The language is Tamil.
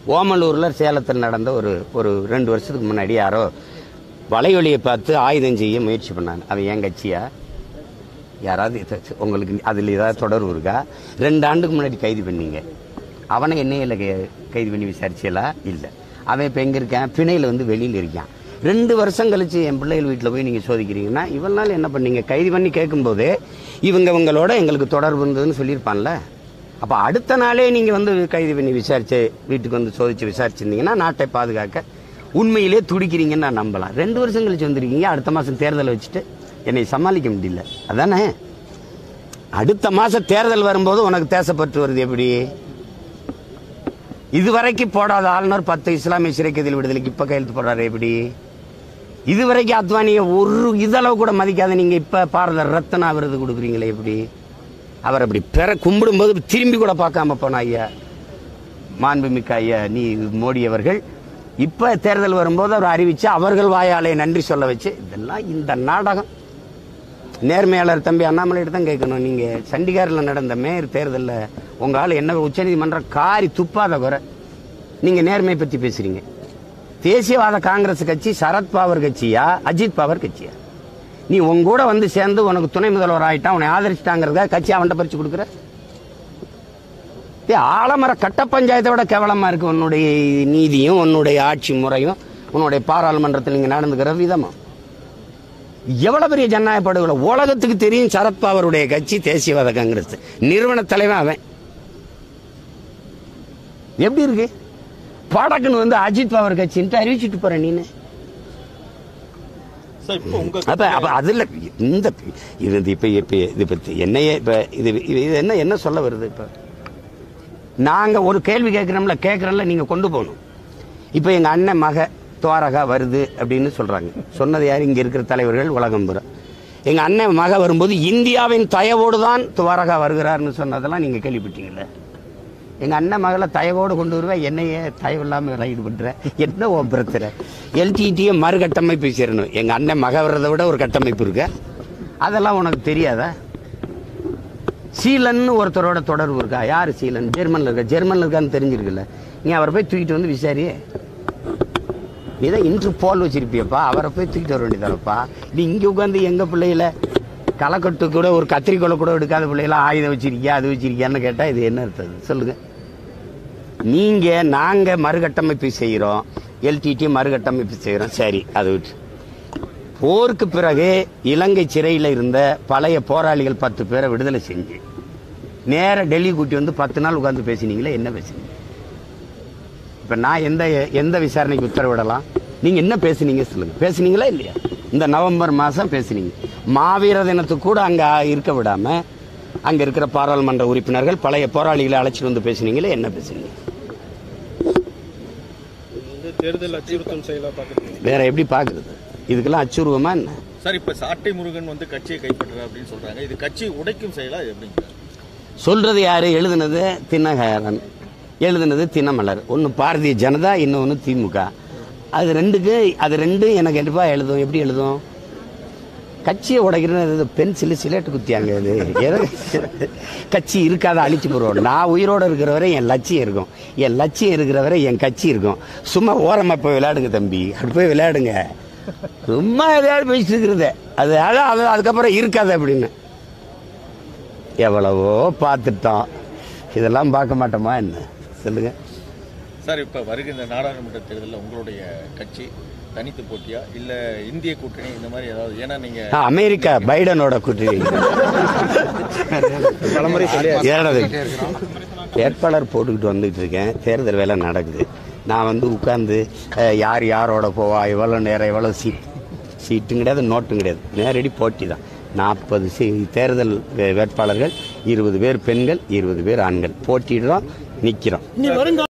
ஓமலூரில் சேலத்தில் நடந்த ஒரு ஒரு ரெண்டு வருஷத்துக்கு முன்னாடி யாரோ வலைவலியை பார்த்து ஆயுதம் செய்ய முயற்சி பண்ணாங்க அது என் கட்சியா யாராவது இத- உங்களுக்கு அதில் ஏதாவது தொடர்பு இருக்கா ரெண்டு ஆண்டுக்கு முன்னாடி கைது பண்ணீங்க அவனை என்னையில் கைது பண்ணி விசாரிச்சலா இல்லை அவன் இப்போ எங்கே இருக்கான் பிணையில் வந்து வெளியில் இருக்கான் ரெண்டு வருஷம் கழிச்சு என் பிள்ளைகள் வீட்டில் போய் நீங்கள் சோதிக்கிறீங்கன்னா இவன் நாள் என்ன பண்ணீங்க கைது பண்ணி கேட்கும்போது இவங்க இவங்களோட எங்களுக்கு தொடர்பு இருந்ததுன்னு சொல்லியிருப்பான்ல அப்போ அடுத்த நாளே நீங்கள் வந்து கைது பண்ணி விசாரிச்சு வீட்டுக்கு வந்து சோதிச்சு விசாரிச்சிருந்தீங்கன்னா நாட்டை பாதுகாக்க உண்மையிலே துடிக்கிறீங்கன்னு நான் நம்பலாம் ரெண்டு வருஷம் கழிச்சு வந்திருக்கீங்க அடுத்த மாதம் தேர்தலை வச்சுட்டு என்னை சமாளிக்க முடியல அதானே அடுத்த மாசம் தேர்தல் வரும்போது உனக்கு தேசப்பற்று வருது எப்படி இதுவரைக்கும் போடாத ஆளுநர் பத்து இஸ்லாமிய சிறைக்கதில் விடுதலைக்கு இப்ப கையெழுத்து போடுறாரு எப்படி இதுவரைக்கும் அத்வானியை ஒரு இதளவு கூட மதிக்காத நீங்க இப்ப பாரத ரத்னா விருது கொடுக்குறீங்களே எப்படி அவர் அப்படி பெற கும்பிடும்போது திரும்பி கூட பார்க்காம போன ஐயா மாண்புமிக்க ஐயா நீ மோடி அவர்கள் இப்ப தேர்தல் வரும்போது அவர் அறிவிச்சு அவர்கள் வாயாலே நன்றி சொல்ல வச்சு இதெல்லாம் இந்த நாடகம் நேர்மையாளர் தம்பி அண்ணாமலையிட்ட தான் கேட்கணும் நீங்க சண்டிகாரில் நடந்த மேயர் தேர்தலில் உங்க ஆள் என்ன உச்சநீதிமன்றம் காரி துப்பாத குறை நீங்க நேர்மை பத்தி பேசுறீங்க தேசியவாத காங்கிரஸ் கட்சி சரத் பவார் கட்சியா அஜித் பவார் கட்சியா நீ உங்க கூட வந்து சேர்ந்து உனக்கு துணை முதல்வர் ஆயிட்டான் உன்னை ஆதரிச்சிட்டாங்கிறதுக்காக கட்சி அவன்கிட்ட பறிச்சு கொடுக்குற ஏய், ஆலமர கட்ட பஞ்சாயத்தை விட கேவலமா இருக்கு உன்னுடைய நீதியும் உன்னுடைய ஆட்சி முறையும் உன்னுடைய பாராளுமன்றத்தில் நீங்க நடந்துக்கிற விதமும் எவ்வளவு பெரிய ஜனநாயக படுகொலை உலகத்துக்கு தெரியும் சரத்பவாருடைய கட்சி தேசியவாத காங்கிரஸ் நிறுவன தலைவன் அவன் எப்படி இருக்கு படக்குன்னு வந்து அஜித் பவர் கட்சின்ட்டு அறிவிச்சிட்டு போற நீனு சார் இப்போ உங்க அப்ப அப்ப அதுல இந்த இது இது இப்ப இப்ப இது பத்தி என்னையே இப்ப இது இது இது என்ன என்ன சொல்ல வருது இப்ப நாங்க ஒரு கேள்வி கேட்கிறோம்ல கேட்கறோம்ல நீங்க கொண்டு போகணும் இப்ப எங்க அண்ணன் மக துவாரகா வருது அப்படின்னு சொல்றாங்க சொன்னது யார் இங்க இருக்கிற தலைவர்கள் உலகம் பூரா எங்க அண்ணன் மக வரும்போது இந்தியாவின் தயவோடு தான் துவாரகா வருகிறார்னு சொன்னதெல்லாம் நீங்க கேள்விப்பட்டீங்கல்ல எங்க அண்ணன் மகளை தயவோடு கொண்டு வருவேன் என்னையே தயவு இல்லாம ரைடு பண்ற என்ன உன் பிரச்சனை எல்டிடியை மறுகட்டமைப்பு சேரணும் எங்க அண்ணன் மக வர்றதை விட ஒரு கட்டமைப்பு இருக்கு அதெல்லாம் உனக்கு தெரியாதா சீலன்னு ஒருத்தரோட தொடர்பு இருக்கா யாரு சீலன் ஜெர்மன்ல இருக்கா ஜெர்மன்ல இருக்கான்னு தெரிஞ்சிருக்குல்ல நீ அவரை போய் தூக்கிட்டு வந்து விசாரியே நீ தான் இன்று போல் வச்சிருப்பியப்பா அவரை போய் தூக்கிட்டு வர வேண்டியதானப்பா நீ இங்க உட்காந்து எங்க பிள்ளைகள களக்கட்டு கூட ஒரு கத்திரிக்கோலை கூட எடுக்காத பிள்ளைகள ஆயுதம் வச்சிருக்கியா அது வச்சிருக்கியான்னு கேட்டா இது என்ன அர்த்தம் சொல்லுங்க நீங்க நாங்க மறுகட்டமைப்பு செய்கிறோம் எல்டிடி மறுகட்டமைப்பு செய்கிறோம் சரி அது விட்டு போருக்கு பிறகு இலங்கை சிறையில் இருந்த பழைய போராளிகள் பத்து பேரை விடுதலை செஞ்சு நேர டெல்லி கூட்டி வந்து பத்து நாள் உட்கார்ந்து பேசினீங்களே என்ன பேசுனீங்க இப்ப நான் எந்த எந்த விசாரணைக்கு உத்தரவிடலாம் நீங்க என்ன பேசுனீங்க சொல்லுங்க பேசுனீங்களா இல்லையா இந்த நவம்பர் மாசம் பேசுனீங்க மாவீர தினத்துக்கு கூட அங்க இருக்க விடாம அங்க இருக்கிற பாராளுமன்ற உறுப்பினர்கள் பழைய போராளிகளை அழைச்சிட்டு வந்து பேசுனீங்களே என்ன பேசுனீங்க வந்து தேர்தல் அச்சுறுத்தும் செயலா பார்க்குறீங்க வேற எப்படி பாக்குறது இதுக்கெல்லாம் அச்சுருவமா என்ன சார் இப்ப சாட்டை முருகன் வந்து கட்சியை கைப்பற்றுற அப்படின்னு சொல்றாங்க இது கட்சி உடைக்கும் செயலா இது எப்படிங்க சொல்றது யாரு எழுதுனது தினகரன் எழுதுனது தினமலர் ஒன்று பாரதிய ஜனதா இன்னொன்று திமுக அது ரெண்டுக்கு அது ரெண்டும் எனக்கு எப்பா எழுதும் எப்படி எழுதும் கட்சியை உடைக்கிறது பென்சில் சிலேட்டு குத்தியாங்க இது எதை கட்சி இருக்காத அழிச்சு போடுவோம் நான் உயிரோட இருக்கிற வரை என் லட்சியம் இருக்கும் என் லட்சியம் இருக்கிற வரை என் கட்சி இருக்கும் சும்மா ஓரமா போய் விளையாடுங்க தம்பி அப்படி போய் விளையாடுங்க சும்மா எதையாவது பேசிட்டு இருக்கிறத அது அதான் அது அதுக்கப்புறம் இருக்காது அப்படின்னு எவ்வளவோ பார்த்துட்டோம் இதெல்லாம் பார்க்க மாட்டோமா என்ன சொல்லுங்க சார் இப்ப வருகின்ற நாடாளுமன்ற தேர்தலில் உங்களுடைய கட்சி தனித்து போட்டியா இல்ல இந்திய கூட்டணி இந்த மாதிரி ஏதாவது ஏன்னா நீங்க நான் அமெரிக்கா பைடனோட கூட்டணி பலமுறை சொல்லி ஏறது வேட்பாளர் போட்டுக்கிட்டு வந்துட்டு இருக்கேன் தேர்தல் வேலை நடக்குது நான் வந்து உட்கார்ந்து அஹ், யார் யாரோட போவா எவ்வளோ நேரம் எவ்வளோ சீட் சீட்டும் கிடையாது நோட்டும் கிடையாது நேரடி போட்டி தான் நாற்பது சி தேர்தல் வே- வேட்பாளர்கள் இருபது பேர் பெண்கள் இருபது பேர் ஆண்கள் போட்டிடுறோம் நிற்கிறோம் இனி வருங்க